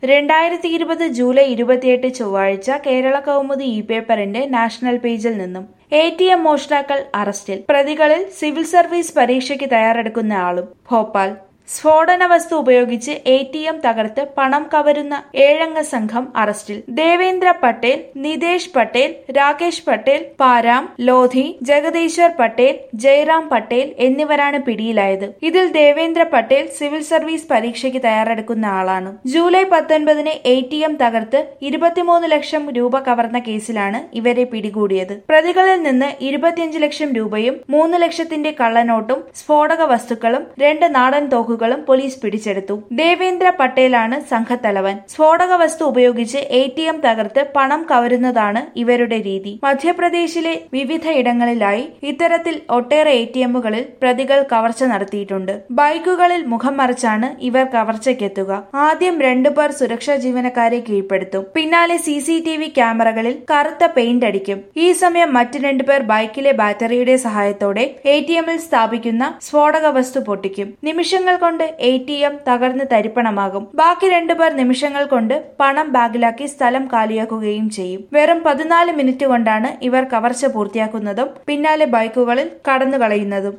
രണ്ടായിരത്തി ഇരുപത് ജൂലൈ ഇരുപത്തിയെട്ട് ചൊവ്വാഴ്ച കേരള കൗമുദി ഇ പേപ്പറിന്റെ നാഷണൽ പേജിൽ നിന്നും എ ടി എം മോഷ്ടാക്കൾ അറസ്റ്റിൽ പ്രതികളിൽ സിവിൽ സർവീസ് പരീക്ഷയ്ക്ക് തയ്യാറെടുക്കുന്ന ആളും ഭോപ്പാൽ സ്ഫോടന വസ്തു ഉപയോഗിച്ച് എ ടി എം തകർത്ത് പണം കവരുന്ന ഏഴംഗ സംഘം അറസ്റ്റിൽ ദേവേന്ദ്ര പട്ടേൽ നിതേഷ് പട്ടേൽ രാകേഷ് പട്ടേൽ പാരാം ലോധി ജഗദീശ്വർ പട്ടേൽ ജയറാം പട്ടേൽ എന്നിവരാണ് പിടിയിലായത് ഇതിൽ ദേവേന്ദ്ര പട്ടേൽ സിവിൽ സർവീസ് പരീക്ഷയ്ക്ക് തയ്യാറെടുക്കുന്ന ആളാണ് ജൂലൈ പത്തൊൻപതിന് എ ടി എം തകർത്ത് ഇരുപത്തിമൂന്ന് ലക്ഷം രൂപ കവർന്ന കേസിലാണ് ഇവരെ പിടികൂടിയത് പ്രതികളിൽ നിന്ന് ഇരുപത്തിയഞ്ച് ലക്ഷം രൂപയും മൂന്ന് ലക്ഷത്തിന്റെ കള്ളനോട്ടും സ്ഫോടക വസ്തുക്കളും രണ്ട് നാടൻ തോക്കുകളും പോലീസ് പിടിച്ചെടുത്തു ദേവേന്ദ്ര പട്ടേലാണ് സംഘത്തലവൻ സ്ഫോടക വസ്തു ഉപയോഗിച്ച് എ ടി എം തകർത്ത് പണം കവരുന്നതാണ് ഇവരുടെ രീതി മധ്യപ്രദേശിലെ വിവിധ ഇടങ്ങളിലായി ഇത്തരത്തിൽ ഒട്ടേറെ എ ടി എമ്മുകളിൽ പ്രതികൾ കവർച്ച നടത്തിയിട്ടുണ്ട് ബൈക്കുകളിൽ മുഖം മറച്ചാണ് ഇവർ കവർച്ചയ്ക്കെത്തുക ആദ്യം രണ്ടുപേർ സുരക്ഷാ ജീവനക്കാരെ കീഴ്പ്പെടുത്തും പിന്നാലെ സി സി ടി വി ക്യാമറകളിൽ കറുത്ത പെയിന്റ് അടിക്കും ഈ സമയം മറ്റു രണ്ടുപേർ ബൈക്കിലെ ബാറ്ററിയുടെ സഹായത്തോടെ എ ടി എമ്മിൽ സ്ഥാപിക്കുന്ന സ്ഫോടക വസ്തു പൊട്ടിക്കും നിമിഷങ്ങൾ കൊണ്ട് എ ടി എം തകർന്ന് തരിപ്പണമാകും ബാക്കി രണ്ടുപേർ നിമിഷങ്ങൾ കൊണ്ട് പണം ബാഗിലാക്കി സ്ഥലം കാലിയാക്കുകയും ചെയ്യും വെറും പതിനാല് മിനിറ്റ് കൊണ്ടാണ് ഇവർ കവർച്ച പൂർത്തിയാക്കുന്നതും പിന്നാലെ ബൈക്കുകളിൽ കടന്നു കളയുന്നതും